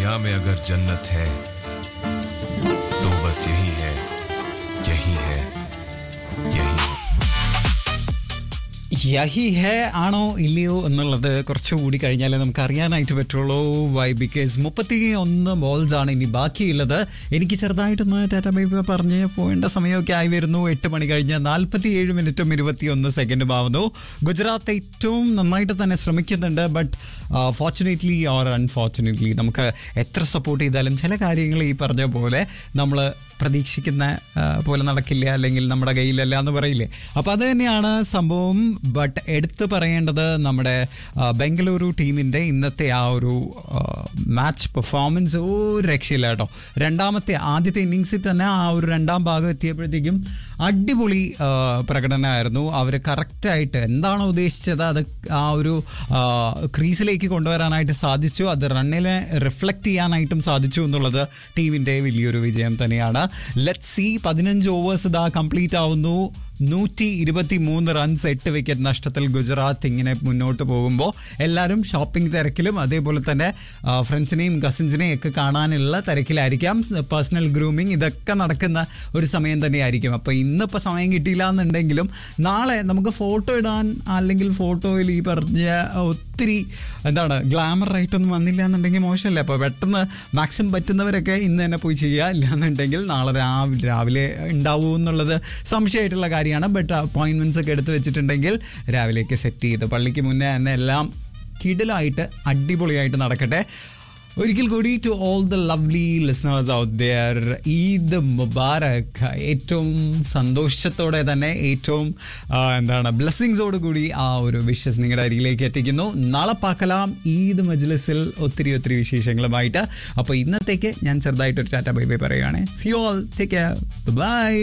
दुनिया में अगर जन्नत है तो बस यही है यही है यही है യഹി ഹേ ആണോ ഇല്ലയോ എന്നുള്ളത് കുറച്ചുകൂടി കഴിഞ്ഞാലേ നമുക്ക് അറിയാനായിട്ട് പറ്റുള്ളൂ വൈ ബിക്കോസ് മുപ്പത്തി ഒന്ന് ബോൾസ് ആണ് ഇനി ബാക്കിയുള്ളത് എനിക്ക് ചെറുതായിട്ടൊന്ന് ടാറ്റ ബൈബ് പറഞ്ഞ് പോകേണ്ട സമയമൊക്കെ ആയി വരുന്നു എട്ട് മണി കഴിഞ്ഞ് നാൽപ്പത്തി ഏഴ് മിനിറ്റും ഇരുപത്തിയൊന്ന് സെക്കൻഡും ആവുന്നു ഗുജറാത്ത് ഏറ്റവും നന്നായിട്ട് തന്നെ ശ്രമിക്കുന്നുണ്ട് ബട്ട് ഫോർച്ചുനേറ്റ്ലി ഓർ അൺഫോർച്ചുനേറ്റ്ലി നമുക്ക് എത്ര സപ്പോർട്ട് ചെയ്താലും ചില കാര്യങ്ങൾ ഈ പറഞ്ഞ പോലെ നമ്മൾ പ്രതീക്ഷിക്കുന്ന ആ, പോലെ നടക്കില്ല അല്ലെങ്കിൽ നമ്മുടെ കയ്യിലല്ല എന്ന് പറയില്ലേ അപ്പോൾ അത് തന്നെയാണ് സംഭവം ബട്ട് എടുത്തു പറയേണ്ടത് നമ്മുടെ ആ, ബംഗളൂരു ടീമിൻ്റെ ഇന്നത്തെ ആ ഒരു മാച്ച് പെർഫോമൻസ് ഒരു രക്ഷയില്ല കേട്ടോ രണ്ടാമത്തെ ആദ്യത്തെ ഇന്നിങ്സിൽ തന്നെ ആ ഒരു രണ്ടാം ഭാഗം എത്തിയപ്പോഴത്തേക്കും അടിപൊളി ആ, പ്രകടനമായിരുന്നു അവർ കറക്റ്റായിട്ട് എന്താണോ ഉദ്ദേശിച്ചത് അത് ആ ഒരു ആ, ക്രീസിലേക്ക് കൊണ്ടുവരാനായിട്ട് സാധിച്ചു അത് റണ്ണിനെ റിഫ്ലക്റ്റ് ചെയ്യാനായിട്ടും സാധിച്ചു എന്നുള്ളത് ടീമിൻ്റെ വലിയൊരു വിജയം തന്നെയാണ് ലെറ്റ് സി പതിനഞ്ച് ഓവേഴ്സ് ഇതാ കംപ്ലീറ്റ് ആവുന്നു നൂറ്റി ഇരുപത്തി മൂന്ന് റൺസ് എട്ട് വിക്കറ്റ് നഷ്ടത്തിൽ ഗുജറാത്ത് ഇങ്ങനെ മുന്നോട്ട് പോകുമ്പോൾ എല്ലാവരും ഷോപ്പിംഗ് തിരക്കിലും അതേപോലെ തന്നെ ആ, ഫ്രണ്ട്സിനെയും കസിൻസിനെയും ഒക്കെ കാണാനുള്ള തിരക്കിലായിരിക്കാം പേഴ്സണൽ ഗ്രൂമിങ് ഇതൊക്കെ നടക്കുന്ന ഒരു സമയം തന്നെയായിരിക്കും അപ്പോൾ ഇന്നിപ്പോൾ സമയം കിട്ടിയില്ല എന്നുണ്ടെങ്കിലും നാളെ നമുക്ക് ഫോട്ടോ ഇടാൻ അല്ലെങ്കിൽ ഫോട്ടോയിൽ ഈ പറഞ്ഞ ഒത്തിരി എന്താണ് ഗ്ലാമർ ആയിട്ടൊന്നും വന്നില്ല എന്നുണ്ടെങ്കിൽ മോശമല്ലേ അപ്പോൾ പെട്ടെന്ന് മാക്സിമം പറ്റുന്നവരൊക്കെ ഇന്ന് തന്നെ പോയി ചെയ്യുക ഇല്ലാന്നുണ്ടെങ്കിൽ നാളെ രാവിലെ രാവിലെ ഉണ്ടാവൂ എന്നുള്ളത് സംശയമായിട്ടുള്ള കാര്യമാണ് ബട്ട് അപ്പോയിൻമെൻറ്റ്സ് ഒക്കെ എടുത്ത് വെച്ചിട്ടുണ്ടെങ്കിൽ രാവിലേക്ക് സെറ്റ് ചെയ്ത് പള്ളിക്ക് മുന്നേ തന്നെ എല്ലാം കിടിലായിട്ട് അടിപൊളിയായിട്ട് നടക്കട്ടെ ഒരിക്കൽ കൂടി to all the lovely listeners out there Eid Mubarak ഏറ്റവും സന്തോഷത്തോടെ തന്നെ ഏറ്റവും ആ, എന്താണ് ബ്ലെസ്സിങ്സോട് കൂടി ആ ഒരു വിഷസ് നിങ്ങളുടെ അരികിലേക്ക് എത്തിക്കുന്നു നാളെ പാക്കലാം ഈദ് മജ്ലിസിൽ ഒത്തിരി ഒത്തിരി വിശേഷങ്ങളുമായിട്ട് അപ്പോൾ ഇന്നത്തേക്ക് ഞാൻ ചെറുതായിട്ടൊരു ടാറ്റ ബൈ ബൈ പറയുകയാണ് see all take care by